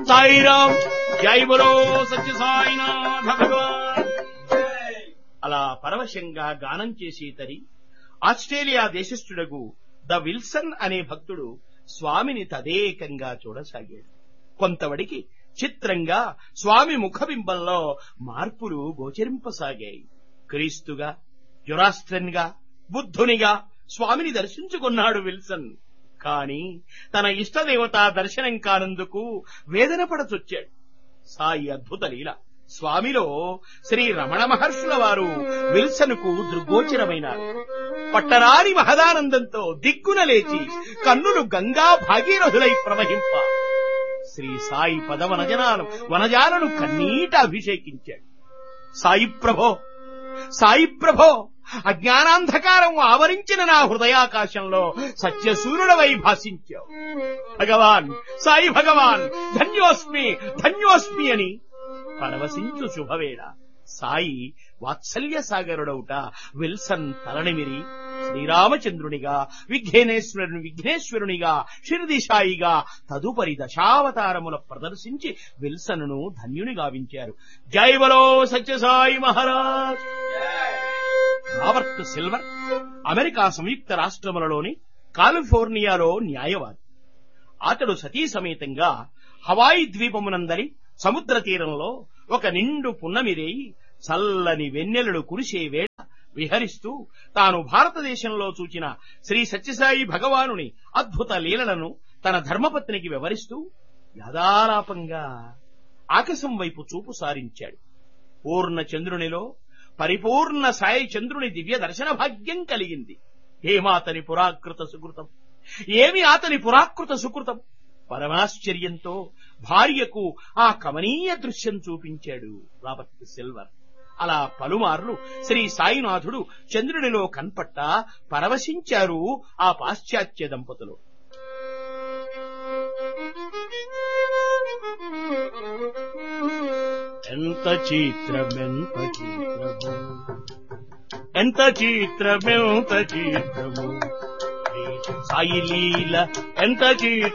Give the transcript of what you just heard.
సాయిరాం జై బలో సత్య సాయినాథ భగవాన్ అలా పరవశంగా గానం చేసేతరి ఆస్ట్రేలియా దేశస్థుడగు ద విల్సన్ అనే భక్తుడు స్వామిని తదేకంగా చూడసాగాడు కొంతవడికి చిత్రంగా స్వామి ముఖబింబంలో మార్పులు గోచరింపసాగాయి క్రీస్తుగా జొరాస్ట్రన్గా బుద్ధునిగా స్వామిని దర్శించుకున్నాడు విల్సన్ కాని తన ఇష్టదేవత దర్శనం కానందుకు వేదన పడచొచ్చాడు సాయి అద్భుత లీల స్వామిలో శ్రీ రమణ మహర్షుల వారు విల్సన్కు దృగ్గోచరమైనారు పట్టరాని మహదానందంతో దిక్కున లేచి కన్నులు గంగా భాగీరథులై ప్రవహింప శ్రీ సాయి పదవనజనాలు వనజాలను కన్నీట అభిషేకించాడు సాయి ప్రభో సాయి ప్రభో అజ్ఞానాంధకారం ఆవరించిన నా హృదయాకాశంలో సత్యసూర్యుడవై భాషించావు భగవాన్ సాయి భగవాన్ ధన్యోస్మి ధన్యోస్మి అని పరవశించు శుభవేళ సాయి వాత్సల్య సాగరుడౌట విల్సన్ తలనిమిరి శ్రీరామచంద్రునిగా విఘ్నేశ్వరుని విఘ్నేశ్వరునిగా షిరిదిశాయిగా తదుపరి దశావతారముల ప్రదర్శించి విల్సన్ను ధన్యుని గావించారు జై బలో Sathya Sai Maharaj Robert Silver America సంయుక్త రాష్ట్రములలోని కాలిఫోర్నియాలో న్యాయవాది అతడు సతీ సమేతంగా హవాయి ద్వీపమునందరి సముద్ర తీరంలో ఒక నిండు పున్నమిరేయి చల్లని వెన్నెలలు కురిసే వేళ విహరిస్తూ తాను భారతదేశంలో చూచిన శ్రీ సత్యసాయి భగవానుని అద్భుత లీలలను తన ధర్మపత్నికి వివరిస్తూ యథాలాపంగా ఆకాశం వైపు చూపు సారించాడు పూర్ణ చంద్రునిలో పరిపూర్ణ సాయి చంద్రుని దివ్య దర్శన భాగ్యం కలిగింది ఏమాతని పురాకృత సుకృతం ఏమి అతని పురాకృత సుకృతం పరమాశ్చర్యంతో భార్యకు ఆ కమనీయ దృశ్యం చూపించాడు రాబర్ట్ సిల్వర్ అలా పలుమార్లు శ్రీ సాయినాథుడు చంద్రునిలో కన్పట్ట పరవశించారు ఆ పాశ్చాత్య దంపతులు ఎంత చిత్రమెంత చిత్రము ఎంత చిత్రమెంత చిత్రము సాయి లీల ఎంత చిత్ర